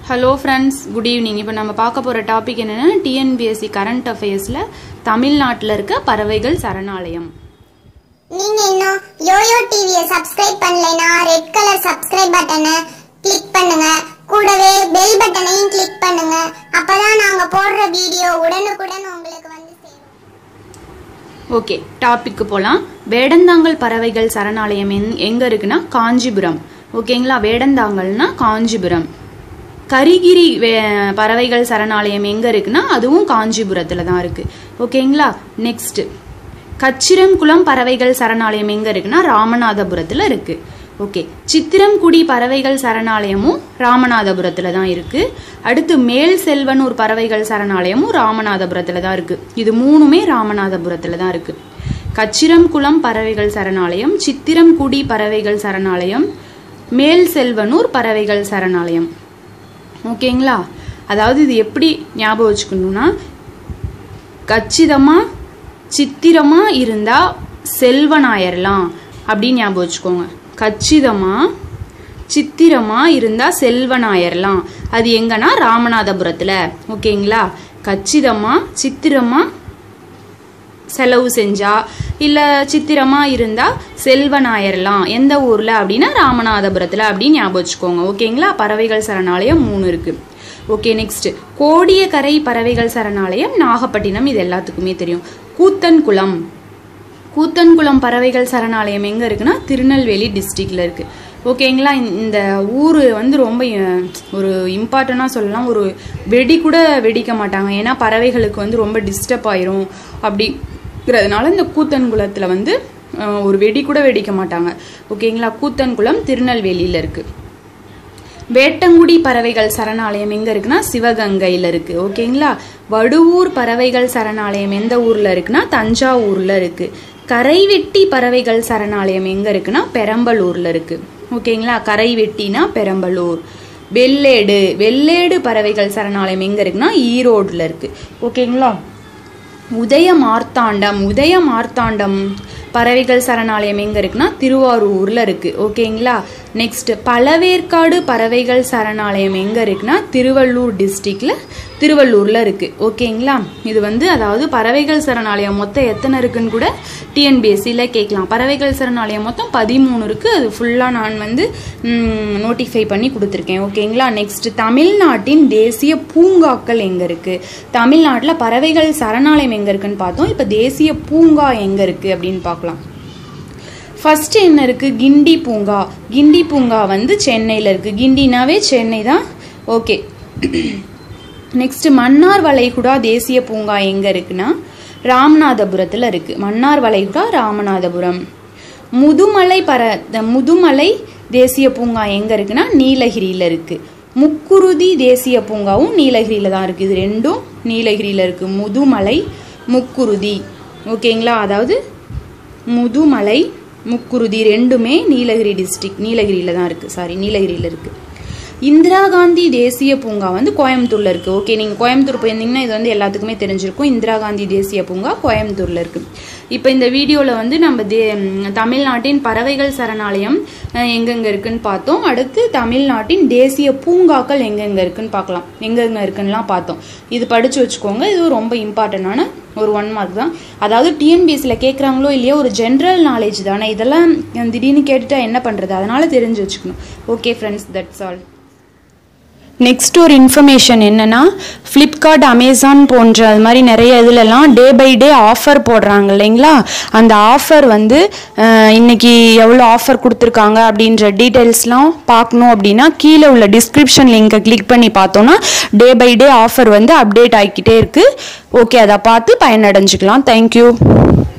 hello friends good evening இப்போ நம்ம பார்க்க போகிற டாபிக் என்னென்னா டிஎன்பிஎஸ்சி கரண்ட் அஃபேர்ஸில் தமிழ்நாட்டில் இருக்க பறவைகள் சரணாலயம் நீங்க இன்னும் யோயோ டிவியை சப்ஸ்கிரைப் பண்ணலைனா ரெட் கலர் சப்ஸ்கிரைப் பட்டனை கிளிக் பண்ணுங்க கூடவே பெல் பட்டனையும் கிளிக் பண்ணுங்க அப்பதான் நாங்க போடுற வீடியோ உடனுக்குடன் உங்களுக்கு வந்து சேரும் ஓகே டாபிக்கு போகலாம் வேடந்தாங்கல் பறவைகள் சரணாலயம் எங் எங்கே இருக்குன்னா காஞ்சிபுரம் ஓகேங்களா வேடந்தாங்கல்னா காஞ்சிபுரம் கரிகிரி வே- பறவைகள் சரணாலயம் எங்கே இருக்குன்னா அதுவும் காஞ்சிபுரத்தில் தான் இருக்குது ஓகேங்களா நெக்ஸ்ட் கச்சிரம்குளம் பறவைகள் சரணாலயம் எங்கே இருக்குன்னா ராமநாதபுரத்தில் இருக்குது ஓகே சித்திரம்குடி பறவைகள் சரணாலயமும் ராமநாதபுரத்தில் தான் இருக்குது அடுத்து மேல் செல்வனூர் பறவைகள் சரணாலயமும் ராமநாதபுரத்தில் தான் இருக்குது இது மூணுமே ராமநாதபுரத்தில் தான் இருக்குது கச்சிரம்குளம் பறவைகள் சரணாலயம் சித்திரம்குடி பறவைகள் சரணாலயம் மேல் செல்வனூர் பறவைகள் சரணாலயம் ஓகேங்களா அதாவது இது எப்படி ஞாபகம் வச்சுக்கணும்னா கச்சிதமா சித்திரமா இருந்தா செல்வனாயிரலாம் அப்படின்னு ஞாபகம் வச்சுக்கோங்க கச்சிதமா சித்திரமா இருந்தா செல்வனாயிரலாம் அது எங்கன்னா ராமநாதபுரத்துல ஓகேங்களா கச்சிதமா சித்திரமா செலவு செஞ்சா இல்ல சித்திரமா இருந்தா செல்வனாயிரலாம் எந்த ஊர்ல அப்படின்னா ராமநாதபுரத்துல அப்படின்னு ஞாபகம் வச்சுக்கோங்க ஓகேங்களா பறவைகள் சரணாலயம் மூணு இருக்கு ஓகே நெக்ஸ்ட் கோடியக்கரை பறவைகள் சரணாலயம் நாகப்பட்டினம் இது எல்லாத்துக்குமே தெரியும் கூத்தன்குளம் கூத்தன்குளம் பறவைகள் சரணாலயம் எங்க இருக்குன்னா திருநெல்வேலி டிஸ்ட்ரிக்ட்ல இருக்கு ஓகேங்களா இந்த- இந்த ஊர் வந்து ரொம்ப அஹ், ஒரு இம்பார்ட்டண்டாக சொல்லலாம் ஒரு வெடி கூட வெடிக்க மாட்டாங்க ஏன்னா பறவைகளுக்கு வந்து ரொம்ப டிஸ்டர்ப் ஆயிரும் அப்படிங்கிறதுனால இந்த கூத்தன்குளத்தில் வந்து அஹ், ஒரு வெடி கூட வெடிக்க மாட்டாங்க ஓகேங்களா கூத்தன்குளம் திருநெல்வேலியில் இருக்கு வேட்டங்குடி பறவைகள் சரணாலயம் எங்க இருக்குன்னா சிவகங்கையில இருக்கு ஓகேங்களா வடுவூர் பறவைகள் சரணாலயம் எந்த ஊர்ல இருக்குன்னா தஞ்சாவூர்ல இருக்கு கரைவெட்டி பறவைகள் சரணாலயம் எங்க இருக்குன்னா பெரம்பலூர்ல இருக்கு ஓகேங்களா கரைவெட்டினா பெரம்பலூர் வெள்ளேடு வெள்ளேடு பறவைகள் சரணாலயம் எங்க இருக்குன்னா ஈரோடுல இருக்கு ஓகேங்களா உதய மார்த்தாண்டம் உதய மார்த்தாண்டம் பறவைகள் சரணாலயம் எங்க இருக்குன்னா திருவாரூர்ல இருக்கு ஓகேங்களா நெக்ஸ்ட் பழவேற்காடு பறவைகள் சரணாலயம் எங்க இருக்குன்னா திருவள்ளூர் டிஸ்ட்ரிக்ட்ல திருவள்ளூர்ல இருக்கு ஓகேங்களா இது வந்து அதாவது பறவைகள் சரணாலயம் மொத்தம் எத்தனை இருக்குன்னு கூட டிஎன்பிஎஸ்சியில் கேட்கலாம் பறவைகள் சரணாலயம் மொத்தம் பதிமூணு இருக்கு அது ஃபுல்லாக நான் வந்து நோட்டிஃபை பண்ணி கொடுத்துருக்கேன் ஓகேங்களா நெக்ஸ்ட் தமிழ்நாட்டின் தேசிய பூங்காக்கள் எங்க இருக்கு தமிழ்நாட்டில் பறவைகள் சரணாலயம் எங்க இருக்குன்னு பார்த்தோம் இப்போ தேசிய பூங்கா எங்க இருக்கு அப்படின்னு பார்க்கலாம் ஃபர்ஸ்ட் என்ன இருக்கு கிண்டி பூங்கா கிண்டி பூங்கா வந்து சென்னையில் இருக்கு கிண்டினாவே சென்னை தான் ஓகே நெக்ஸ்ட் மன்னார் வளைகுடா தேசிய பூங்கா எங்க இருக்குன்னா ராமநாதபுரத்துல இருக்கு மன்னார் வளைகுடா ராமநாதபுரம் முதுமலை பர த- முதுமலை தேசிய பூங்கா எங்க இருக்குன்னா நீலகிரியில இருக்கு முக்குருதி தேசிய பூங்காவும் நீலகிரியில தான் இருக்கு இது ரெண்டும் நீலகிரியில இருக்கு முதுமலை முக்குருதி ஓகேங்களா அதாவது முதுமலை முக்குருதி ரெண்டுமே நீலகிரி டிஸ்ட்ரிக்ட் நீலகிரியில தான் இருக்கு சாரி நீலகிரியில இருக்கு இந்திரா காந்தி தேசிய பூங்கா வந்து கோயம்புத்தூர்ல இருக்கு ஓகே நீங்க கோயம்புத்தூர் போயிருந்தீங்கன்னா இது வந்து எல்லாத்துக்குமே தெரிஞ்சிருக்கும் இந்திரா காந்தி தேசிய பூங்கா கோயம்புத்தூர்ல இருக்கு இப்போ இந்த வீடியோல வந்து நம்ம தே ம், தமிழ்நாட்டின் பறவைகள் சரணாலயம் அஹ், எங்கெங்க இருக்குன்னு பார்த்தோம் அடுத்து தமிழ்நாட்டின் தேசிய பூங்காக்கள் எங்கெங்க இருக்குன்னு பார்க்கலாம் எங்கெங்க இருக்குன்னுலாம் பார்த்தோம் இது படிச்சு வச்சுக்கோங்க இது ரொம்ப இம்பார்ட்டண்டான ஒரு ஒன் மார்க் தான் அதாவது டிஎன்பிஎஸ்சியில் கேட்குறாங்களோ இல்லையோ ஒரு ஜென்ரல் நாலேஜ் தானே இதெல்லாம் திடீர்னு கேட்டுட்டா என்ன பண்ணுறது அதனால தெரிஞ்சு வச்சுக்கணும் okay friends that's all next ஒரு இன்ஃபர்மேஷன் என்னன்னா ஃப்ளிப்கார்ட் அமேசான் போன்ற அது மாதிரி நிறைய இதுலலாம் டே பை டே ஆஃபர் போடுறாங்க இல்லைங்களா அந்த ஆஃபர் வந்து அஹ், இன்னைக்கு எவ்வளோ ஆஃபர் கொடுத்துருக்காங்க அப்படின்ற டீட்டெயில்ஸ்லாம் பார்க்கணும் அப்படின்னா கீழே உள்ள டிஸ்கிரிப்ஷன் லிங்கை கிளிக் பண்ணி பார்த்தோன்னா டே பை டே ஆஃபர் வந்து அப்டேட் ஆகிக்கிட்டே இருக்கு ஓகே அதை பார்த்து பயனடைஞ்சுக்கலாம் தேங்க்யூ